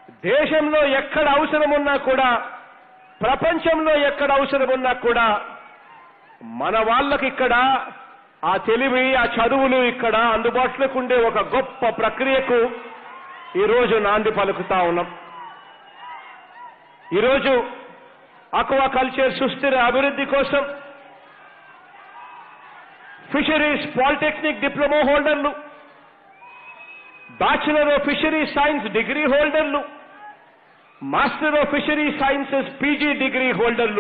దేశంలో ఎక్కడ అవసరం ఉన్నా కూడా ప్రపంచంలో ఎక్కడ అవసరం ఉన్నా కూడా మన వాళ్ళకి ఇక్కడ ఆ తెలివి ఆ చదువులు ఇక్కడ అందుబాటులోకి ఉండే ఒక గొప్ప ప్రక్రియకు ఈరోజు నాంది పలుకుతా ఉన్నాం ఈరోజు అక్వా కల్చర్ సుస్థిర అభివృద్ధి కోసం ఫిషరీస్ పాలిటెక్నిక్ డిప్లొమా హోల్డర్లు bachelor of fishery science degree హోల్డర్లు master of fishery sciences PG degree హోల్డర్లు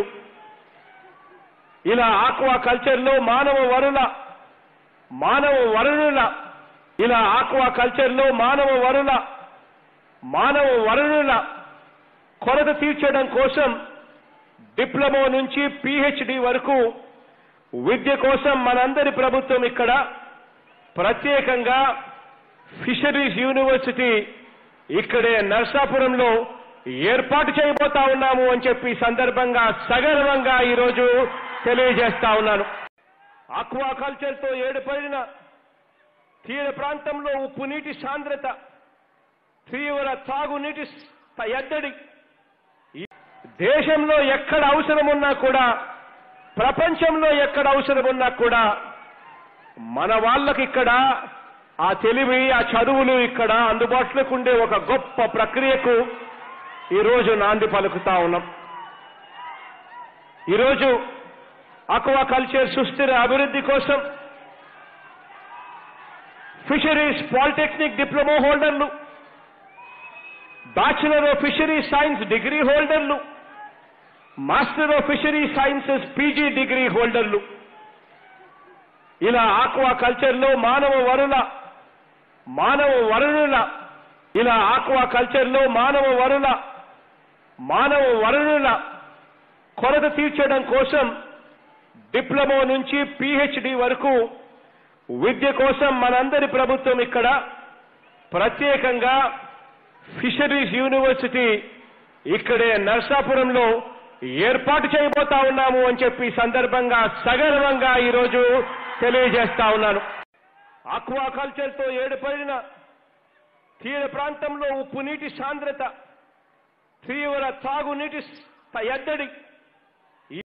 ఇలా ఆక్వా కల్చర్లో మానవ వరుల మానవ వరుణుల ఇలా ఆక్వా కల్చర్లో మానవ వరుల మానవ వరుణుల కొరత తీర్చడం కోసం డిప్లొమా నుంచి పిహెచ్డి వరకు విద్య కోసం మనందరి ప్రభుత్వం ఇక్కడ ప్రత్యేకంగా ఫిషరీస్ యూనివర్సిటీ ఇక్కడే నర్సాపురంలో ఏర్పాటు చేయబోతా ఉన్నాము అని చెప్పి ఈ సందర్భంగా సగర్వంగా ఈరోజు తెలియజేస్తా ఉన్నాను ఆక్వా కల్చర్తో ఏడుపడిన తీర ప్రాంతంలో ఉప్పు నీటి సాంద్రత తీవ్ర తాగునీటి స్థ- ఎద్దడి ఈ దేశంలో ఎక్కడ అవసరం ఉన్నా కూడా ప్రపంచంలో ఎక్కడ అవసరం ఉన్నా కూడా మన వాళ్ళకి ఇక్కడ ఆ తెలివి ఆ చదువులు ఇక్కడ అందుబాటులోకి ఉండే ఒక గొప్ప ప్రక్రియకు ఈరోజు నాంది పలుకుతా ఉన్నాం ఈరోజు అక్వా కల్చర్ సుస్థిర అభివృద్ధి కోసం ఫిషరీస్ పాలిటెక్నిక్ డిప్లొమా హోల్డర్లు bachelor of fishery science degree హోల్డర్లు master of fishery sciences PG degree హోల్డర్లు ఇలా ఆక్వా కల్చర్లో మానవ వరుల మానవ వరుణుల ఇలా ఆక్వా కల్చర్లో మానవ వరుల మానవ వరుణుల కొరత తీర్చడం కోసం డిప్లొమా నుంచి పిహెచ్డి వరకు విద్య కోసం మనందరి ప్రభుత్వం ఇక్కడ ప్రత్యేకంగా ఫిషరీస్ యూనివర్సిటీ ఇక్కడే నర్సాపురంలో ఏర్పాటు చేయబోతా ఉన్నాము అని చెప్పి ఈ సందర్భంగా సగర్వంగా ఈరోజు తెలియజేస్తా ఉన్నాను ఆక్వా కల్చర్తో ఏడుపడిన తీర ప్రాంతంలో ఉప్పు నీటి సాంద్రత తీవ్ర తాగునీటి స్థ- ఎద్దడి